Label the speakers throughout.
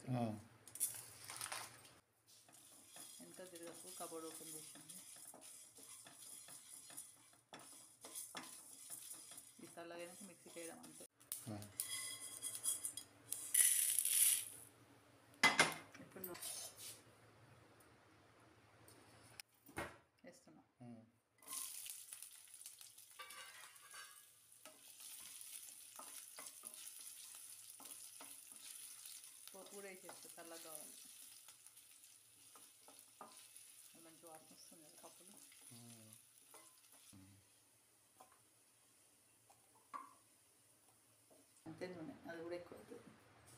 Speaker 1: ఆ.
Speaker 2: ఎంత తిరగకు cupboard open చేసింది ఈ చల్లగా మిక్సీకి వేయడం అంతే
Speaker 1: ఆ.
Speaker 2: ఇప్పుడు నువ్వు వేస్తున్నా
Speaker 1: ఉమ్.
Speaker 2: పోపు కూడా వేసేస్తా చల్లగా కావాలి అది మంచి వాసన వస్తుంది కదా పప్పులు అంతే నూనె అది కూడా ఎక్కువ అవుతుంది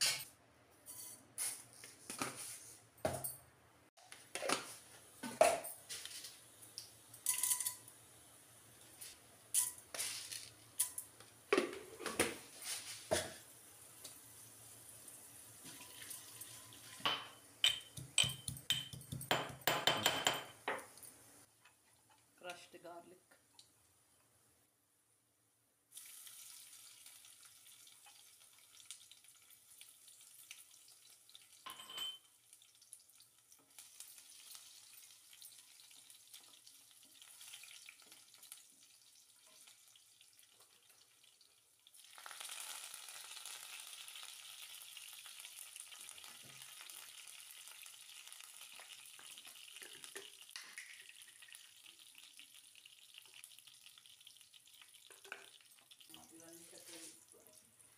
Speaker 2: crushed garlic. ఇవన్నీ చక్కగా తీసుకోవాలి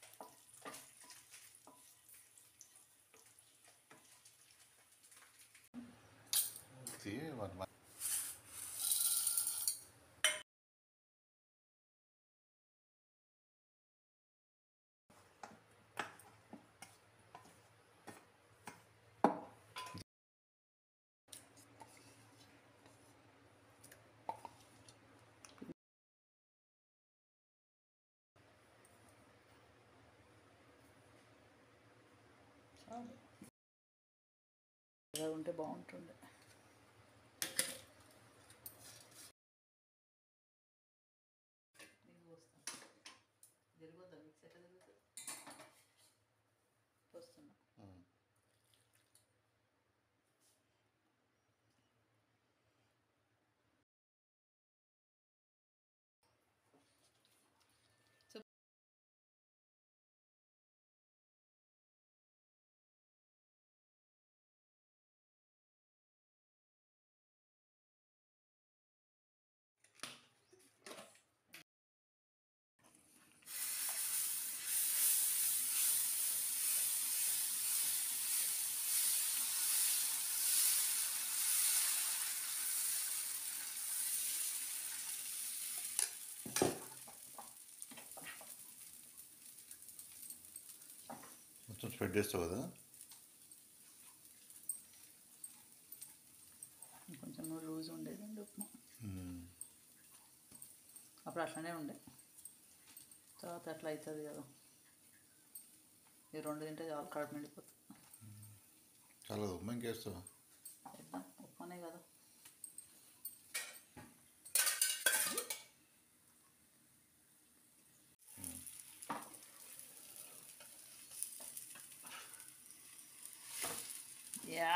Speaker 1: తీ మరి మ-
Speaker 2: చాలు ఇలా ఉంటే బాగుంటుండే నీకు పోస్తా జరిగొద్దా మిక్స్ ఎట్లా జరుగుతుంది పోస్తున్నా
Speaker 1: ఉమ్. మొత్తం స్ప్రెడ్ చేస్తావు కదా
Speaker 2: కొంచెం లూజ్ ఉండేదండి ఉప్మా
Speaker 1: ఉమ్.
Speaker 2: అప్పుడు అట్లనే ఉండే తర్వాత అట్లా అవుతుంది కదా ఈ రెండు తింటే చాలు కడుపు నిండిపోతుంది
Speaker 1: చాలా ఉమ్మ ఇంకేస్తావా
Speaker 2: చేద్దాం ఉప్మానే కదా యా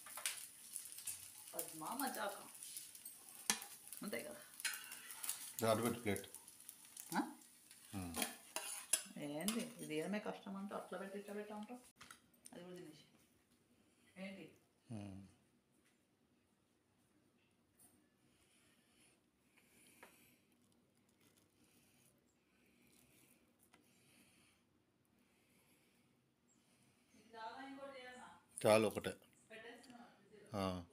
Speaker 2: పద్మా మజాక అంతే కదా
Speaker 1: దాని పెట్టి ప్లేట్
Speaker 2: ఆ? ఏంది ఇది ఏమే కష్టం అంటూ అట్లా పెట్టి ఇట్లా పెట్టా ఉంటావు అది కూడా తినేసి ఏంటి ఇది చాలా ఇంకోటి చేయాలా?
Speaker 1: చాలు ఒకటే
Speaker 2: పెట్టేస్తున్నా
Speaker 1: ఆ.